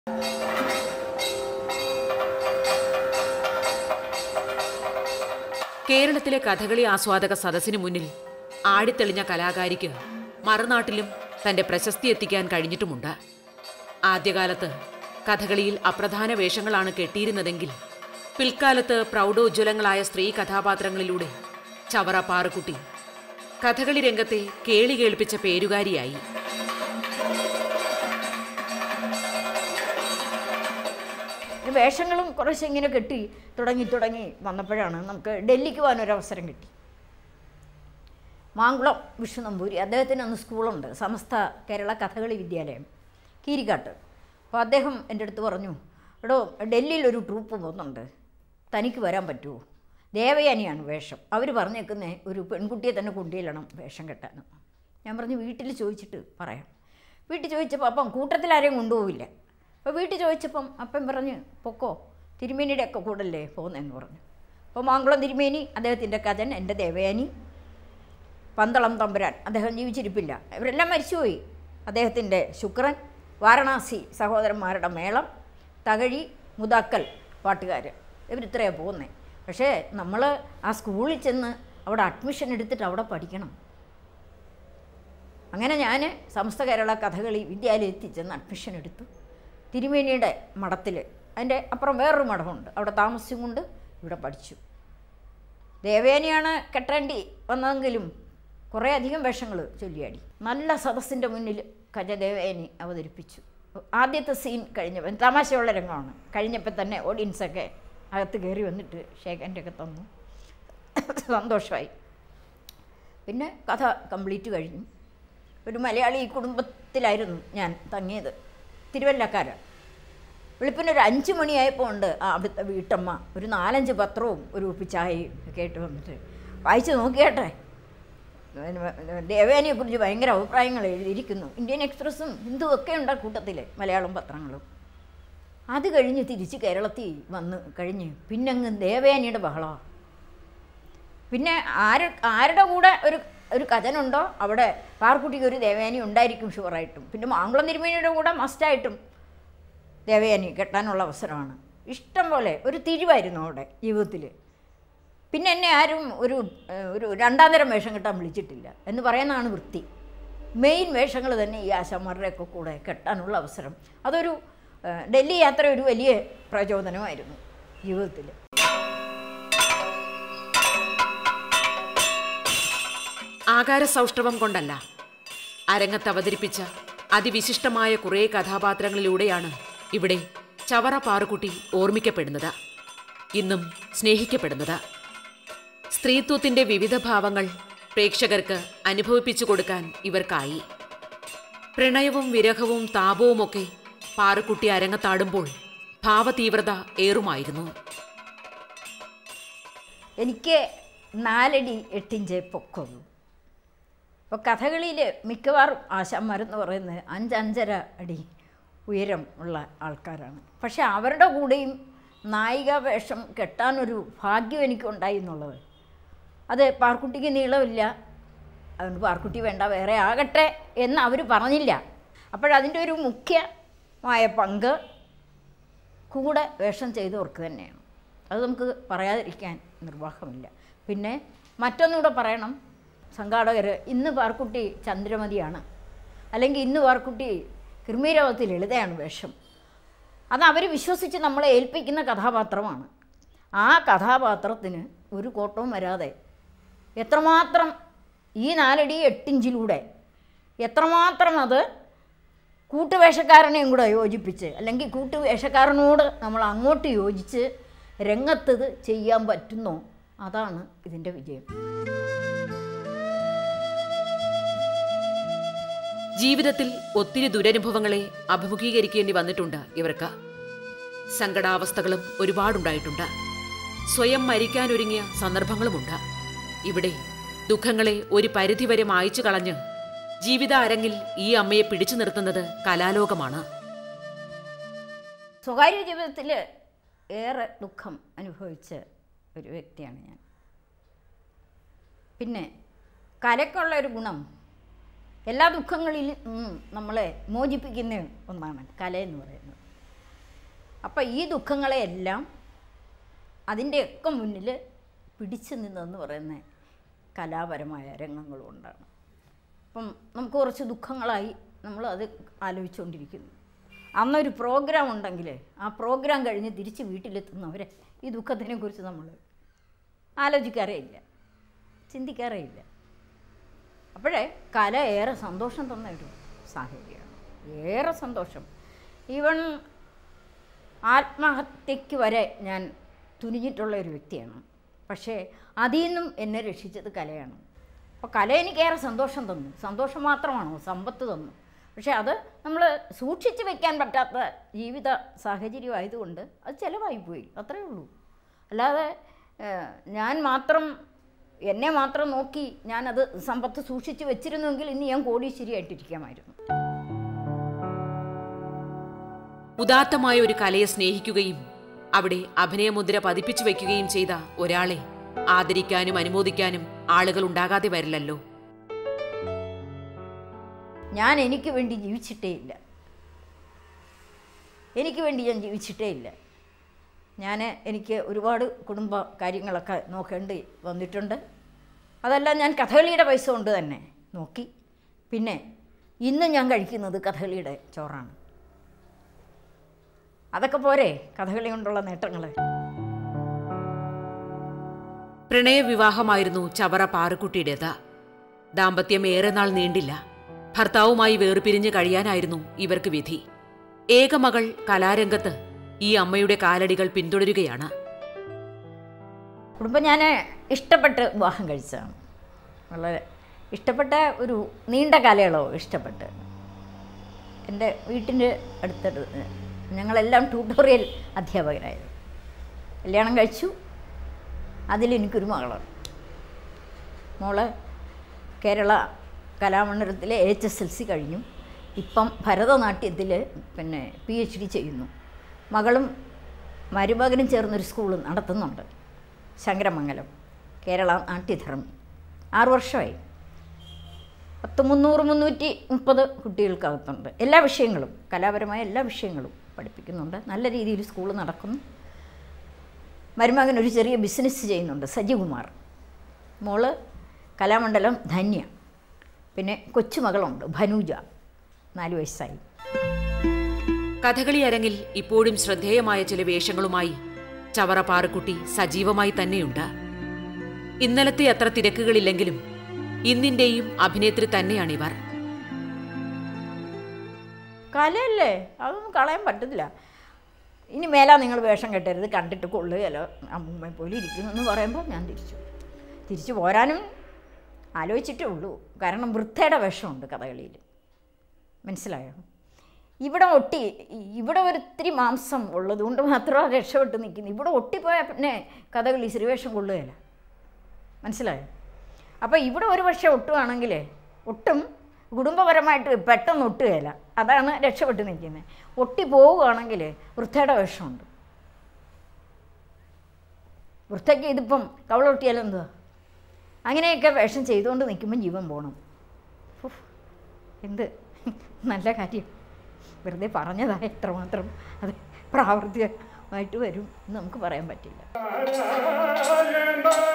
കേരളത്തിലെ കഥകളി ആസ്വാദക സദസ്സിന് മുന്നിൽ ആടിത്തെളിഞ്ഞ കലാകാരിക്ക് മറുനാട്ടിലും തന്റെ പ്രശസ്തി എത്തിക്കാൻ കഴിഞ്ഞിട്ടുമുണ്ട് ആദ്യകാലത്ത് കഥകളിയിൽ അപ്രധാന വേഷങ്ങളാണ് കെട്ടിയിരുന്നതെങ്കിൽ പിൽക്കാലത്ത് പ്രൗഢോജ്വലങ്ങളായ സ്ത്രീ കഥാപാത്രങ്ങളിലൂടെ ചവറ പാറുക്കുട്ടി കഥകളി രംഗത്തെ കേളി കേൾപ്പിച്ച പേരുകാരിയായി ഈ വേഷങ്ങളും കുറച്ച് ഇങ്ങനെ കെട്ടി തുടങ്ങി തുടങ്ങി വന്നപ്പോഴാണ് നമുക്ക് ഡൽഹിക്ക് പോകാൻ ഒരു അവസരം കിട്ടി മാങ്കുളം വിഷ്ണു നമ്പൂരി അദ്ദേഹത്തിന് അന്ന് സ്കൂളുണ്ട് സമസ്ത കേരള കഥകളി വിദ്യാലയം കീരിക്കാട്ട് അപ്പോൾ അദ്ദേഹം എൻ്റെ അടുത്ത് പറഞ്ഞു എടോ ഡൽഹിയിൽ ഒരു ട്രൂപ്പ് പോകുന്നുണ്ട് തനിക്ക് വരാൻ പറ്റുമോ ദേവയാനിയാണ് വേഷം അവർ പറഞ്ഞേക്കുന്ന ഒരു പെൺകുട്ടിയെ തന്നെ കൊണ്ടുചെല്ലണം വേഷം കെട്ടാൻ ഞാൻ പറഞ്ഞു വീട്ടിൽ ചോദിച്ചിട്ട് പറയാം വീട്ടിൽ ചോദിച്ചപ്പോൾ അപ്പം കൂട്ടത്തിൽ ആരെയും കൊണ്ടുപോവില്ല അപ്പോൾ വീട്ടിൽ ചോദിച്ചപ്പം അപ്പം പറഞ്ഞ് പൊക്കോ തിരുമേനിയുടെ ഒക്കെ കൂടല്ലേ പോകുന്നതെന്ന് പറഞ്ഞു അപ്പോൾ മാങ്കുളം തിരുമേനി അദ്ദേഹത്തിൻ്റെ കഥൻ എൻ്റെ ദേവയാനി പന്തളം തമ്പുരാൻ അദ്ദേഹം ജീവിച്ചിരിപ്പില്ല ഇവരെല്ലാം മരിച്ചുപോയി അദ്ദേഹത്തിൻ്റെ ശുക്രൻ വാരണാസി സഹോദരന്മാരുടെ മേളം തകഴി മുതാക്കൽ പാട്ടുകാർ ഇവരിത്രയാണ് പോകുന്നത് പക്ഷേ നമ്മൾ ആ സ്കൂളിൽ ചെന്ന് അവിടെ അഡ്മിഷൻ എടുത്തിട്ട് അവിടെ പഠിക്കണം അങ്ങനെ ഞാൻ സമസ്ത കേരള കഥകളി വിദ്യാലയത്തിൽ ചെന്ന് അഡ്മിഷൻ എടുത്തു തിരുമേനിയുടെ മഠത്തിൽ അതിൻ്റെ അപ്പുറം വേറൊരു മഠമുണ്ട് അവിടെ താമസിച്ചും കൊണ്ട് ഇവിടെ പഠിച്ചു ദേവേനയാണ് കെട്ടേണ്ടി വന്നതെങ്കിലും കുറേ അധികം വേഷങ്ങൾ ചൊല്ലിയാടി നല്ല സദസ്സിൻ്റെ മുന്നിൽ കജദേവേനി അവതരിപ്പിച്ചു ആദ്യത്തെ സീൻ കഴിഞ്ഞപ്പോൾ തമാശയുള്ള രംഗമാണ് കഴിഞ്ഞപ്പോൾ തന്നെ ഓഡിയൻസൊക്കെ അകത്ത് കയറി വന്നിട്ട് ഷേഖൻ്റെ ഒക്കെ തന്നു സന്തോഷമായി പിന്നെ കഥ കംപ്ലീറ്റ് കഴിഞ്ഞു ഒരു മലയാളി കുടുംബത്തിലായിരുന്നു ഞാൻ തങ്ങിയത് തിരുവല്ലക്കാരൻ വെളുപ്പിന് ഒരു അഞ്ച് മണിയായപ്പോൾ ഉണ്ട് ആ അവിടുത്തെ വീട്ടമ്മ ഒരു നാലഞ്ച് പത്രവും ഒരു ഉപ്പി ചായയും ഒക്കെ ആയിട്ട് വന്നിട്ട് വായിച്ച് നോക്കിയാട്ടെ ദേവേനെക്കുറിച്ച് ഭയങ്കര അഭിപ്രായങ്ങൾ എഴുതിയിരിക്കുന്നു ഇന്ത്യൻ എക്സ്പ്രസ്സും ഹിന്ദു ഒക്കെ ഉണ്ട് ആ കൂട്ടത്തിൽ മലയാളം പത്രങ്ങളും അത് കഴിഞ്ഞ് തിരിച്ച് കേരളത്തിൽ വന്ന് കഴിഞ്ഞ് പിന്നങ്ങ് ദേവേനയുടെ ബഹളമാണ് പിന്നെ ആര് ആരുടെ കൂടെ ഒരു ഒരു കഥനുണ്ടോ അവിടെ പാർക്കുട്ടിക്ക് ഒരു ദേവയാനി ഉണ്ടായിരിക്കും ഷുവറായിട്ടും പിന്നെ മാങ്കുളം തിരുമേനിയുടെ കൂടെ മസ്റ്റായിട്ടും ദേവയാനി കെട്ടാനുള്ള അവസരമാണ് ഇഷ്ടം പോലെ ഒരു തിരിവായിരുന്നു അവിടെ ജീവിതത്തിൽ പിന്നെ എന്നെ ആരും ഒരു ഏഹ്, ഒരു രണ്ടാം തരം വേഷം കെട്ടാൻ വിളിച്ചിട്ടില്ല എന്ന് പറയുന്നതാണ് വൃത്തി മെയിൻ വേഷങ്ങൾ തന്നെ ഈ ആശാന്മാരുടെയൊക്കെ കൂടെ കെട്ടാനുള്ള അവസരം അതൊരു ഏഹ്, ഡൽഹി യാത്ര ഒരു വലിയ പ്രചോദനമായിരുന്നു ജീവിതത്തിൽ ആകാര സൗഷ്ഠവം കൊണ്ടല്ല അരങ്ങത്ത് അവതരിപ്പിച്ച അതിവിശിഷ്ടമായ കുറേ കഥാപാത്രങ്ങളിലൂടെയാണ് ഇവിടെ ചവറ പാറുക്കുട്ടി ഓർമ്മിക്കപ്പെടുന്നത് ഇന്നും സ്നേഹിക്കപ്പെടുന്നത് സ്ത്രീത്വത്തിന്റെ വിവിധ ഭാവങ്ങൾ പ്രേക്ഷകർക്ക് അനുഭവിപ്പിച്ചു കൊടുക്കാൻ ഇവർക്കായി പ്രണയവും വിരഹവും താപവുമൊക്കെ പാറുക്കുട്ടി അരങ്ങത്താടുമ്പോൾ ഭാവതീവ്രത ഏറുമായിരുന്നു എനിക്ക് നാലടി എട്ടിഞ്ച് പൊക്കമുള്ളൂ അപ്പോൾ കഥകളിയിൽ മിക്കവാറും ആശാന്മാരെന്ന് പറയുന്നത് അഞ്ചഞ്ചര അടി ഉയരം ഉള്ള ആൾക്കാരാണ് പക്ഷെ അവരുടെ കൂടെയും നായിക വേഷം കെട്ടാനൊരു ഭാഗ്യം എനിക്കുണ്ടായി എന്നുള്ളത് അത് പാർക്കുട്ടിക്ക് നീളമില്ല അതുകൊണ്ട് പാർക്കുട്ടി വേണ്ട വേറെ ആകട്ടെ എന്ന് അവർ പറഞ്ഞില്ല അപ്പോഴതിൻ്റെ ഒരു മുഖ്യമായ പങ്ക് കൂടെ വേഷം ചെയ്തവർക്ക് തന്നെയാണ് അത് നമുക്ക് പറയാതിരിക്കാൻ നിർവാഹമില്ല പിന്നെ മറ്റൊന്നുകൂടെ പറയണം സംഘാടകർ ഇന്ന് പാർക്കുട്ടി ചന്ദ്രമതിയാണ് അല്ലെങ്കിൽ ഇന്ന് പാർക്കുട്ടി കിർമീരവത്തിൽ ലളിതയാണ് വേഷം അത് അവർ വിശ്വസിച്ച് നമ്മളെ ഏൽപ്പിക്കുന്ന കഥാപാത്രമാണ് ആ കഥാപാത്രത്തിന് ഒരു കോട്ടവും വരാതെ എത്രമാത്രം ഈ നാലടി എട്ടിഞ്ചിലൂടെ എത്രമാത്രം അത് കൂട്ടുവേഷക്കാരനെയും കൂടെ യോജിപ്പിച്ച് അല്ലെങ്കിൽ കൂട്ടുവേഷക്കാരനോട് നമ്മൾ അങ്ങോട്ട് യോജിച്ച് രംഗത്തത് ചെയ്യാൻ പറ്റുന്നോ അതാണ് ഇതിൻ്റെ വിജയം ജീവിതത്തിൽ ഒത്തിരി ദുരനുഭവങ്ങളെ അഭിമുഖീകരിക്കേണ്ടി വന്നിട്ടുണ്ട് ഇവർക്ക് സങ്കടാവസ്ഥകളും ഒരുപാടുണ്ടായിട്ടുണ്ട് സ്വയം മരിക്കാനൊരുങ്ങിയ സന്ദർഭങ്ങളുമുണ്ട് ഇവിടെ ദുഃഖങ്ങളെ ഒരു പരിധിവരെ മായ്ച്ചു കളഞ്ഞ് ജീവിത അരങ്ങിൽ ഈ അമ്മയെ പിടിച്ചു നിർത്തുന്നത് കലാലോകമാണ് സ്വകാര്യ ജീവിതത്തിൽ ഏറെ ദുഃഖം അനുഭവിച്ച ഒരു വ്യക്തിയാണ് ഞാൻ പിന്നെ കലയ്ക്കുള്ള ഒരു ഗുണം എല്ലാ ദുഃഖങ്ങളിൽ നിന്നും നമ്മളെ മോചിപ്പിക്കുന്ന ഒന്നാണ് കല എന്ന് പറയുന്നത് അപ്പം ഈ ദുഃഖങ്ങളെയെല്ലാം അതിൻ്റെയൊക്കെ മുന്നിൽ പിടിച്ചു നിന്നെന്ന് പറയുന്ന കലാപരമായ രംഗങ്ങൾ കൊണ്ടാണ് അപ്പം നമുക്ക് കുറച്ച് ദുഃഖങ്ങളായി നമ്മൾ അത് ആലോചിച്ചുകൊണ്ടിരിക്കുന്നു അന്നൊരു പ്രോഗ്രാം ഉണ്ടെങ്കിൽ ആ പ്രോഗ്രാം കഴിഞ്ഞ് തിരിച്ച് വീട്ടിലെത്തുന്നവരെ ഈ ദുഃഖത്തിനെ കുറിച്ച് നമ്മൾ ആലോചിക്കാറേ ഇല്ല ചിന്തിക്കാറേ ഇല്ല അപ്പോഴേ കല ഏറെ സന്തോഷം തന്ന ഒരു സാഹചര്യമാണ് ഏറെ സന്തോഷം ഈവൺ ആത്മഹത്യക്ക് വരെ ഞാൻ തുനിഞ്ഞിട്ടുള്ള ഒരു വ്യക്തിയാണ് പക്ഷേ അതിൽ നിന്നും എന്നെ രക്ഷിച്ചത് കലയാണ് അപ്പോൾ കല എനിക്കേറെ സന്തോഷം തന്നു സന്തോഷം മാത്രമാണോ സമ്പത്ത് തന്നു പക്ഷേ അത് നമ്മൾ സൂക്ഷിച്ച് വെക്കാൻ പറ്റാത്ത ജീവിത സാഹചര്യം ആയതുകൊണ്ട് അത് ചിലവായിപ്പോയി അത്രയേ ഉള്ളൂ അല്ലാതെ ഏഹ്, ഞാൻ മാത്രം എന്നെ മാത്രം നോക്കി ഞാനത് സമ്പത്ത് സൂക്ഷിച്ച് വെച്ചിരുന്നുവെങ്കിൽ ഇന്ന് ഞാൻ കോടീശ്വരിയായിട്ടിരിക്കാമായിരുന്നു ഉദാത്തമായ ഒരു കലയെ സ്നേഹിക്കുകയും അവിടെ അഭിനയമുദ്ര പതിപ്പിച്ചു വയ്ക്കുകയും ചെയ്ത ഒരാളെ ആദരിക്കാനും അനുമോദിക്കാനും ആളുകൾ ഉണ്ടാകാതെ വരില്ലല്ലോ ഞാൻ എനിക്ക് വേണ്ടി ജീവിച്ചിട്ടേ ഇല്ല എനിക്ക് വേണ്ടി ഞാൻ ജീവിച്ചിട്ടേ ഇല്ല ഞാൻ എനിക്ക് ഒരുപാട് കുടുംബ കാര്യങ്ങളൊക്കെ നോക്കേണ്ടി വന്നിട്ടുണ്ട് അതെല്ലാം ഞാൻ കഥകളിയുടെ പൈസ കൊണ്ട് തന്നെ നോക്കി പിന്നെ ഇന്ന് ഞാൻ കഴിക്കുന്നത് കഥകളിയുടെ ചോറാണ് അതൊക്കെ പോരെ കഥകളി കൊണ്ടുള്ള നേട്ടങ്ങൾ പ്രണയവിവാഹമായിരുന്നു ചവറ പാറുക്കുട്ടിയുടേത് ദാമ്പത്യം ഏറെ നാൾ നീണ്ടില്ല ഭർത്താവുമായി വേർപിരിഞ്ഞ് കഴിയാനായിരുന്നു ഇവർക്ക് വിധി ഏകമകൾ കലാരംഗത്ത് ഈ അമ്മയുടെ കാലടികൾ പിന്തുടരുകയാണ് കുടുംബം ഞാൻ ഇഷ്ടപ്പെട്ട് വിവാഹം കഴിച്ചതാണ് വളരെ ഇഷ്ടപ്പെട്ട ഒരു നീണ്ട കാലയളവ് ഇഷ്ടപ്പെട്ട് എൻ്റെ വീട്ടിൻ്റെ അടുത്തടുത്ത് ഞങ്ങളെല്ലാം ട്യൂട്ടോറിയൽ അധ്യാപകരായിരുന്നു കല്യാണം കഴിച്ചു അതിലെനിക്കൊരു മകളാണ് മോള് കേരള കലാമണ്ഡലത്തിലെ എച്ച് എസ് എൽ സി കഴിഞ്ഞു ഇപ്പം ഭരതനാട്യത്തിൽ പിന്നെ പി എച്ച് ഡി ചെയ്യുന്നു മകളും മരുമകനും ചേർന്നൊരു സ്കൂൾ നടത്തുന്നുണ്ട് ശങ്കരമംഗലം കേരള നാട്യധർമ്മി ആറ് വർഷമായി പത്ത് മുന്നൂറ് മുന്നൂറ്റി മുപ്പത് കുട്ടികൾക്കകത്തുണ്ട് എല്ലാ വിഷയങ്ങളും കലാപരമായ എല്ലാ വിഷയങ്ങളും പഠിപ്പിക്കുന്നുണ്ട് നല്ല രീതിയിൽ സ്കൂൾ നടക്കുന്നു മരുമകൻ ഒരു ചെറിയ ബിസിനസ് ചെയ്യുന്നുണ്ട് സജികുമാർ മോള് കലാമണ്ഡലം ധന്യ പിന്നെ കൊച്ചുമകളുണ്ട് ഭനൂജ നാല് വയസ്സായി കഥകളി അരങ്ങിൽ ഇപ്പോഴും ശ്രദ്ധേയമായ ചില വേഷങ്ങളുമായി ചവറ പാറുക്കുട്ടി സജീവമായി തന്നെയുണ്ട് ഇന്നലത്തെ അത്ര തിരക്കുകളില്ലെങ്കിലും ഇന്നിന്റെയും അഭിനേത്രി തന്നെയാണിവർ കലയല്ലേ അതൊന്നും കളയാൻ പറ്റത്തില്ല ഇനി മേലാ നിങ്ങൾ വേഷം കെട്ടരുത് കണ്ടിട്ട് കൊള്ളുകയല്ലോ അമ്മൂമ്മ പോലെ ഇരിക്കുന്നു എന്ന് പറയുമ്പോൾ ഞാൻ തിരിച്ചു തിരിച്ചു പോരാനും ആലോചിച്ചിട്ടേ ഉള്ളൂ കാരണം വൃദ്ധയുടെ വേഷമുണ്ട് കഥകളിയിൽ മനസ്സിലായോ ഇവിടെ ഒട്ടി ഇവിടെ ഒരിത്തിരി മാംസം ഉള്ളതുകൊണ്ട് മാത്രമാണ് രക്ഷപ്പെട്ട് നിൽക്കുന്നത് ഇവിടെ ഒട്ടിപ്പോയാൽ പിന്നെ കഥകളി ശ്രീവേഷം കൊള്ളുകയില്ല മനസ്സിലായോ അപ്പോൾ ഇവിടെ ഒരു പക്ഷേ ഒട്ടുവാണെങ്കിൽ ഒട്ടും കുടുംബപരമായിട്ട് പെട്ടെന്ന് ഒട്ടുകയില്ല അതാണ് രക്ഷപ്പെട്ട് നിൽക്കുന്നത് ഒട്ടി പോവുകയാണെങ്കിൽ വൃദ്ധയുടെ വേഷമുണ്ട് വൃദ്ധയ്ക്ക് ഇതിപ്പം കവളൊട്ടിയാലും എന്തുവാ അങ്ങനെയൊക്കെ വേഷം ചെയ്തുകൊണ്ട് നിൽക്കുമ്പോൾ ജീവൻ പോകണം ഉഫ്, എന്ത് നല്ല കാര്യം വെറുതെ പറഞ്ഞതായ എത്രമാത്രം അത് പ്രാവർത്തികമായിട്ട് വരും എന്ന് നമുക്ക് പറയാൻ പറ്റില്ല നാരായണ